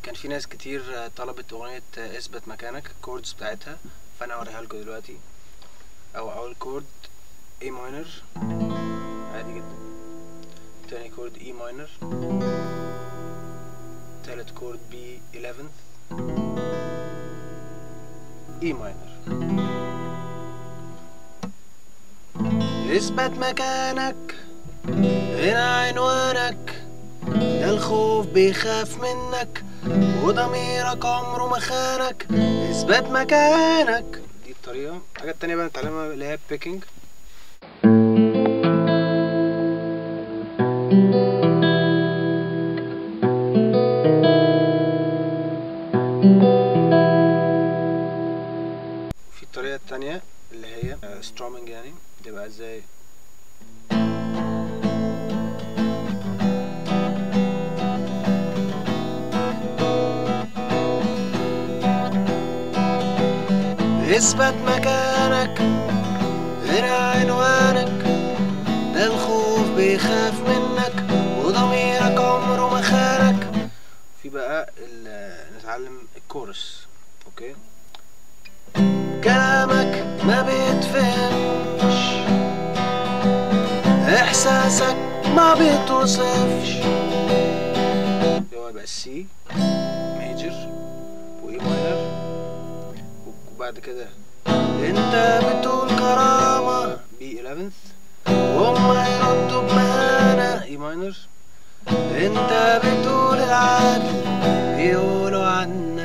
كان في ناس كتير طلبت اغنية اثبت مكانك الكوردز بتاعتها فانا هوريها لكم دلوقتي او اول كورد A minor عادي جدا تاني كورد E minor تالت كورد B 11th E minor اثبت مكانك هنا عنوانك ده الخوف بيخاف منك وضميرك عمره ما خانك اثبت مكانك دي الطريقة الحاجة التانية بقى نتعلمها اللي هي بيكينج في الطريقة التانية اللي هي سترومنج يعني تبقى ازاي اثبت مكانك هنا عنوانك ده الخوف بيخاف منك وضميرك عمره ما خانك في بقى ال- نتعلم الكورس اوكي كلامك ما بيتفهمش احساسك ما بيتوصفش هو يبقى سي ميجر واي ماينر وبعد كده انت بتقول كرامة بي 11th وهم يردوا بمهانة اي ماينر انت بتقول العدل يقولوا عنك